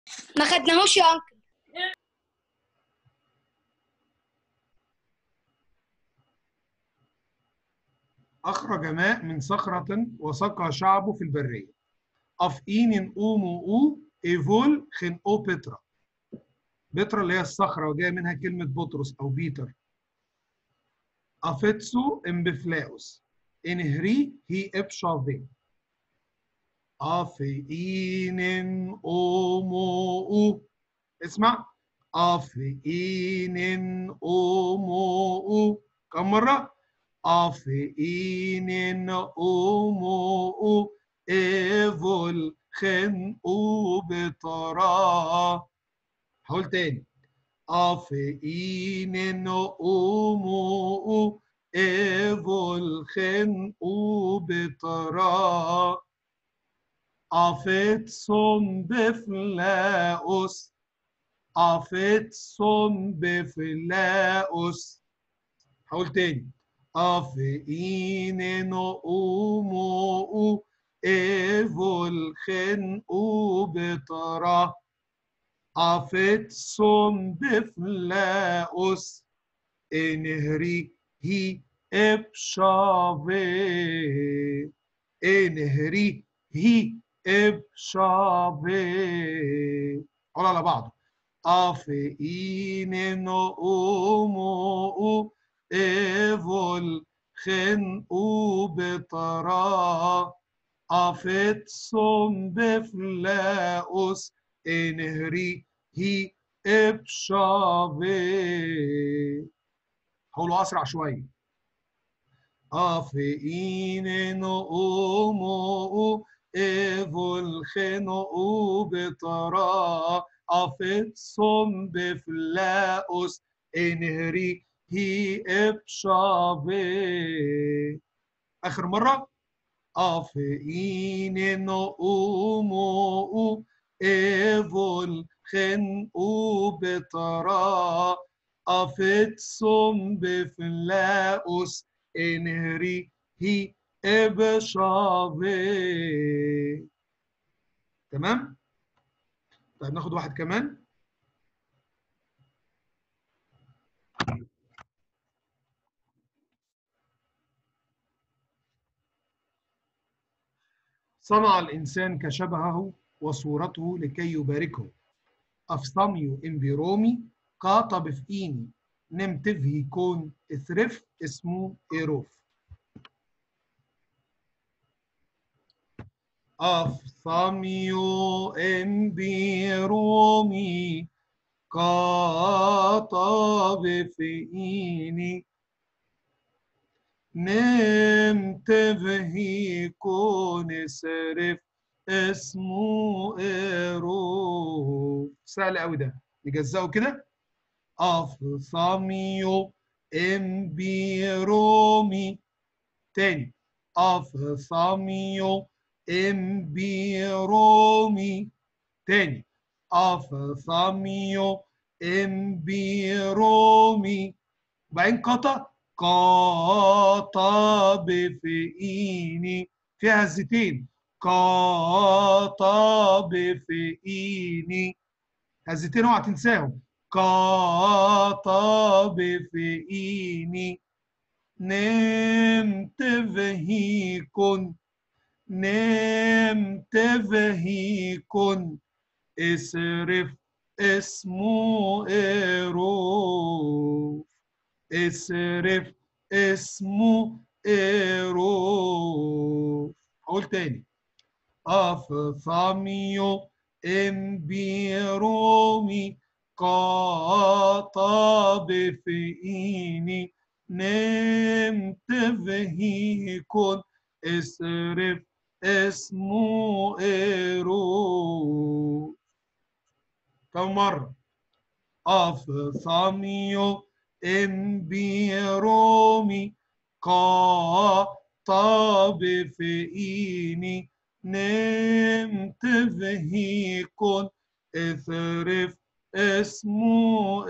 ما خدناهوش يا انكل أخرج ماء من صخرة وسقى شعبه في البرية. أف إين أومو أو إيفول خن أو بترا. بترا اللي هي الصخرة وجاية منها كلمة بطرس أو بيتر. أفتسو إمبفلاوس. إنهري هي إبشافي. أف إين أومو أو. اسمع. أف إين أومو أو. كم مرة؟ أفئين أمو إيفول خن بطرا هقول تاني أفئين أمو إيفول خن بطرا أفتسون بفلاؤس أفتسون بفلاؤس هقول تاني أفئين أمو إيفول خن بطرا أفتسون بفلاؤس إنهري هي إبشافي إنهري هي إبشافي قول على بعض أفئين أمو إيفول خن بطرا أفتسون بفلاؤس إنهري هي إبشافي هقوله أسرع شوية أفئين أمو إيفول خن بطرا أفتسون بفلاؤس إنهري هي إبشافي آخر مرة أفئين أمو إيفول خن بطرا أفتسون بفلاؤس إنهري هي إبشافي تمام؟ طيب ناخد واحد كمان صنع الإنسان كشبهه وصورته لكي يباركه أفصميو إنفيرومي قاطع بفئيني نمتف يكون إثرف اسمه إيروف أفصميو إنفيرومي قاطع بفئيني نمت به كون سرف اسمه إيروف سهل قوي ده نجزأه كده أفصاميو إمبيرومي تاني أفصاميو إمبيرومي تاني أفصاميو إمبيرومي وبعدين قطع قاطع بفئيني فيها هزتين قاطع بفئيني هزتين اوعى تنساهم قاطع بفئيني نمت فهيكن نمت فهيكن اصرف اسمه إيروف اصرف اسمه إيروف هقول تاني أفثاميو إمبيرومي قاطع بفئيني نمت فهيكن اصرف اسمه إيروف كم مرة أفثاميو إمبيرومي قاطع بفئيني نمت فهيكن اثرف اسمه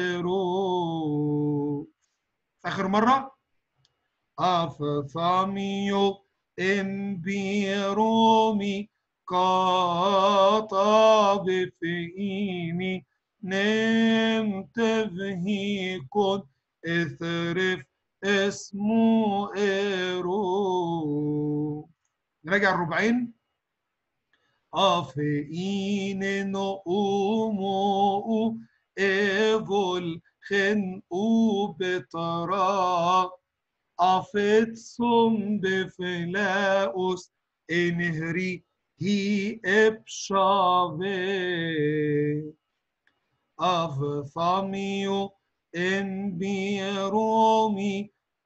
إيروف آخر مرة أفثاميو إمبيرومي كاتا بفئيني نمت بهيكون اثرف اسمه إيرو نراجع الربعين أفئين نؤمو إيفول خنقو بترا أفتسم بفلاؤس إنهري هي إبشافي أفثاميو إن بيرومي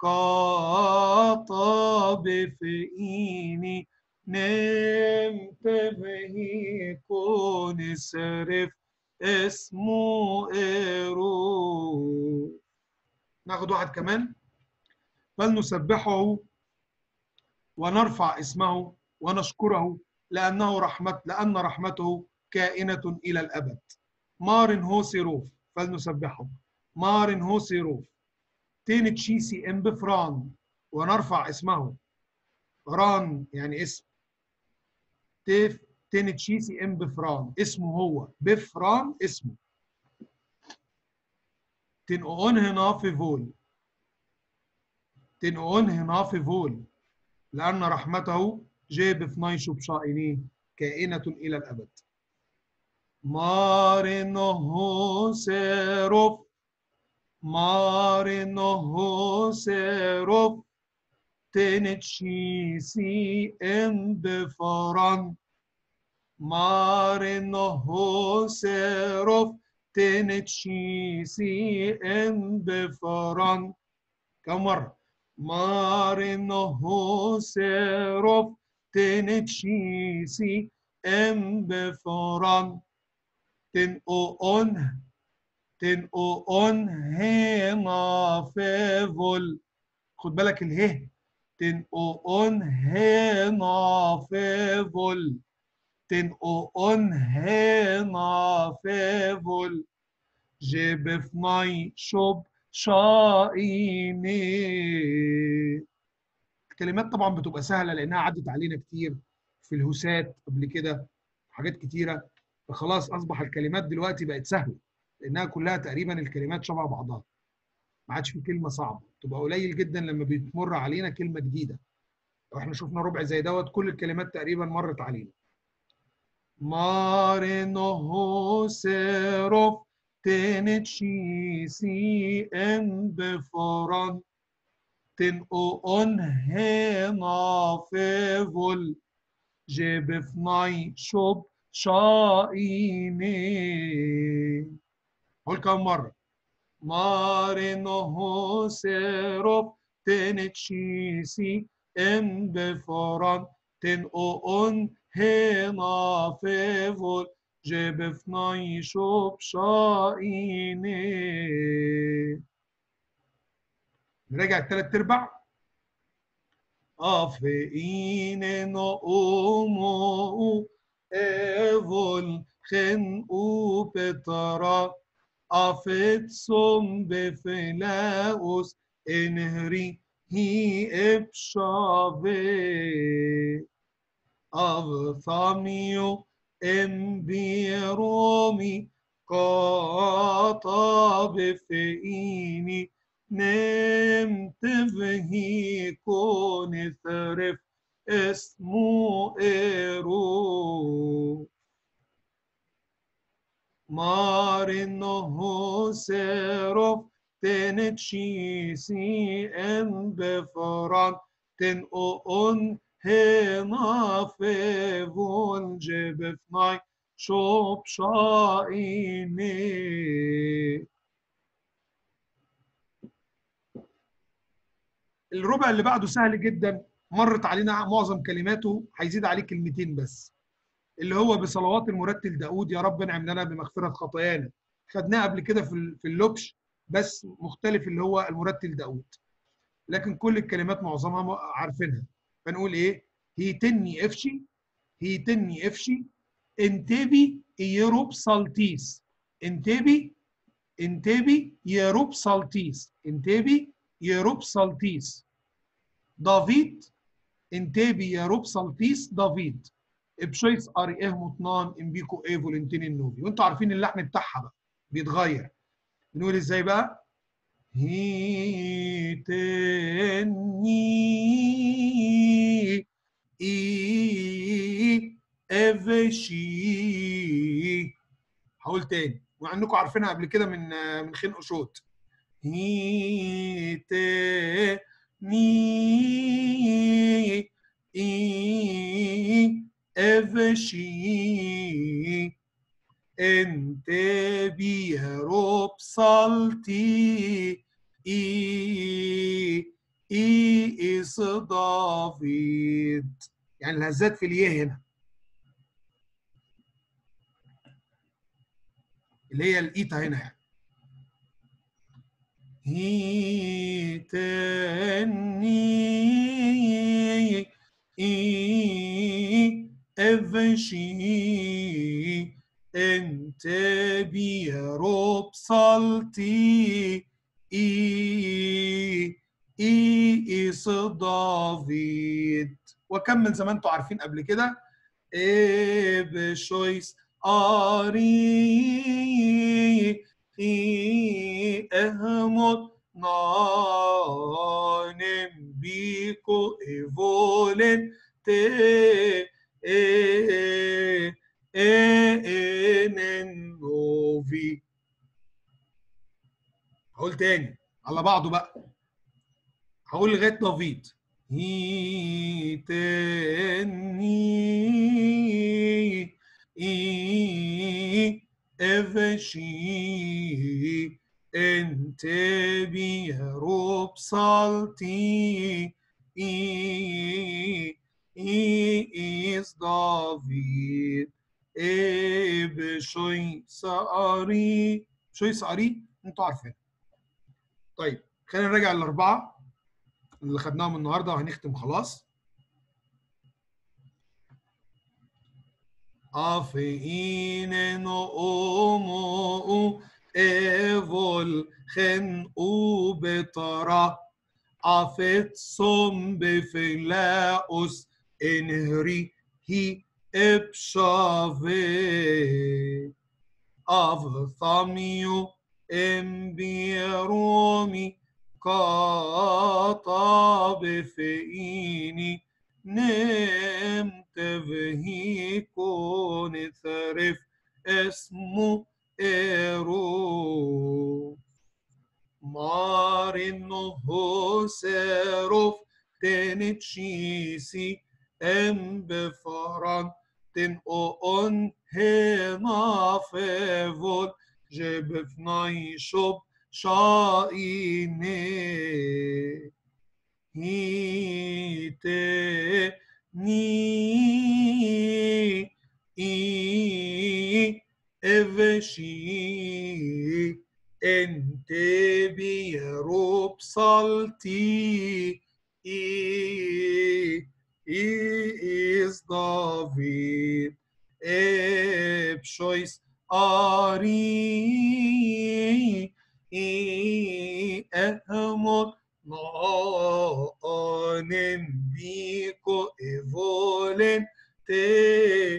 قاطا بفئيني نمت به كون سرف اسمه إيرو ناخد واحد كمان فلنسبحه ونرفع اسمه ونشكره لأنه رحمة لأن رحمته كائنة إلى الأبد مار هو سيروف فلنسبحه مار هو سيروف تين تشيسي ام بفران ونرفع اسمه ران يعني اسم تيف تين تشيسي ام بفران اسمه هو بفران اسمه تنقون هنا في فول تنقون هنا في فول لأن رحمته جاب في نايشو بشائنيه كائنة إلى الأبد مارنه سيروف مارنه سيروف تنتشيسي ام بفران مارنه سيروف تنتشيسي ام بفران كم مرة مارنه سيروف تنتشيسي ام بفران تنقون تنقون هنا فيفول خد بالك اله تنقون هنا فيفول تنقون هنا فيفول جيب فناي شوب شايني الكلمات طبعا بتبقى سهله لانها عدت علينا كتير في الهوسات قبل كده حاجات كتيره فخلاص اصبح الكلمات دلوقتي بقت سهله لانها كلها تقريبا الكلمات شبه بعضها ما عادش في كلمه صعبه تبقى قليل جدا لما بتمر علينا كلمه جديده لو احنا شفنا ربع زي دوت كل الكلمات تقريبا مرت علينا مارنه سيروف تنتشيسي ام بفران تنقون هنا فيفول جيب فناي شوب شايني قول كم مرة مارنه سيروف تنتشيسي ام بفران تنقون هنا فيفول جيب فناي شوب شايني نراجع الثلاث ارباع افئين نؤمو ايفول خنقو بترا افتسم بفلاؤس انهري هي ابشافي أغثاميو امبيرومي قاطا بفئيني نمت به كون ثرف اسمه إيرو مارنه سيروف تنتشيسي ام بفران تنقون هنا في فونج بفناي شوب شايني الربع اللي بعده سهل جدا مرت علينا معظم كلماته هيزيد عليه كلمتين بس اللي هو بصلوات المرتل داود يا رب انعم لنا بمغفرة خطايانا خدناه قبل كده في في اللوكش بس مختلف اللي هو المرتل داود لكن كل الكلمات معظمها عارفينها فنقول ايه هيتني افشي هيتني افشي انتبي يروب سالتيس انتبي انتبي يروب سالتيس انتبي يروب سالتيس دافيد انتبي يروب سالتيس دافيد بشويس اري اهموتنان امبيكو اي فولنتين النوبي وانتوا عارفين اللحن بتاعها بقى بيتغير بنقول ازاي بقى هي تني اي افشي هقول تاني مع انكم عارفينها قبل كده من من خين قشوط هي تني اي افشي انت بيروب صلتي اي اي اس دافيد يعني الهزات في الياء هنا اللي هي الايتا هنا يعني هي تني اي افشي انت بيروب صلتي اي اي اس دافيد وكمل زي ما انتم عارفين قبل كده ايه بشويس اري اي اهمت نانم بيكو ايفولن تي ايه نوفي هقول تاني على بعضه بقى هقول لغايه نوفيت هي تاني اي افشي انت بيروب صلتي اي اي اس دافيد ايه بشوي ساري شوي ساري انتوا عارفين طيب خلينا نراجع الاربعه اللي خدناهم النهارده وهنختم خلاص افين نومو ايفول خن وبترا افت صم بفلاؤس انهري هي ابشافي افثاميو امبيرومي كاطاب فيني نمت فيه كون ثرف اسمه إيرو مارينو هو سيروف تنتشيسي ام بفران تن اون هنا فيفول جيب فناي شوب شايني هيتي ني اي افشي انت بيروب صلتي اي is David ابشويس اري اهمت نانم بيكو ايفولن تي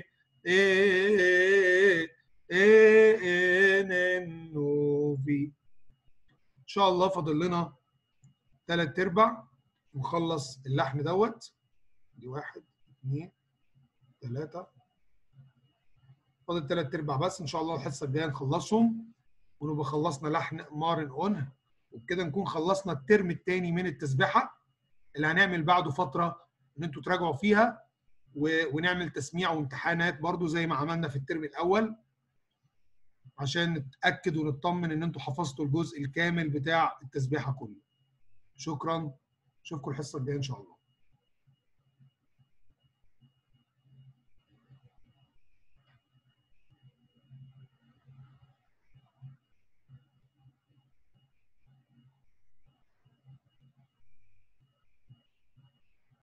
نوفي ان شاء الله فاضل لنا ثلاث ارباع ونخلص اللحن دوت دي واحد اثنين ثلاثة فاضل ثلاث ارباع بس ان شاء الله الحصه الجايه نخلصهم ونبقى خلصنا لحن مارن اون وبكده نكون خلصنا الترم الثاني من التسبيحه اللي هنعمل بعده فتره ان انتوا تراجعوا فيها و... ونعمل تسميع وامتحانات برضو زي ما عملنا في الترم الاول عشان نتاكد ونطمن ان انتوا حفظتوا الجزء الكامل بتاع التسبيحه كله شكرا اشوفكم الحصه الجايه ان شاء الله